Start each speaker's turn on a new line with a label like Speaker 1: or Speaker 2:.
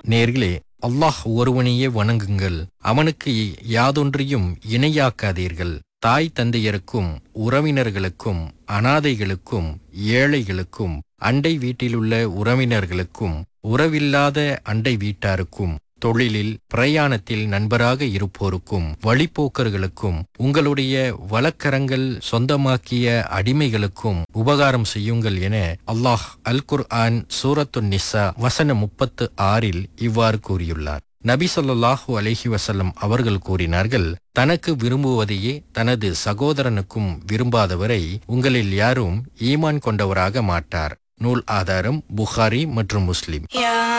Speaker 1: நேர்களே அல்லாஹ் ஒருவனையே வணங்குங்கள் அவனுக்கு யாதொன்றையும் இணையாக்காதீர்கள் தாய் தந்தையருக்கும் உறவினர்களுக்கும் அனாதைகளுக்கும் ஏழைகளுக்கும் அண்டை வீட்டிலுள்ள உறவினர்களுக்கும் உறவில்லாத அண்டை வீட்டாருக்கும் தொழிலில் பிரயாணத்தில் நண்பராக இருப்போருக்கும் வழிப்போக்கர்களுக்கும் உங்களுடைய வழக்கரங்கள் சொந்தமாக்கிய அடிமைகளுக்கும் உபகாரம் செய்யுங்கள் என அல்லாஹ் அல் குர்ஆன் சூரத்து நிசா வசனம் முப்பத்து ஆறில் இவ்வாறு கூறியுள்ளார் நபி ஸல்லல்லாஹு அலைஹி வஸல்லம் அவர்கள் கூறினார்கள் தனக்கு விரும்புவதையே தனது சகோதரனுக்கும் விரும்பாதவரை உங்களில் யாரும் ஈமான் கொண்டவராக மாட்டார் நூல் ஆதாரம் புகாரி மற்றும் முஸ்லிம்
Speaker 2: يا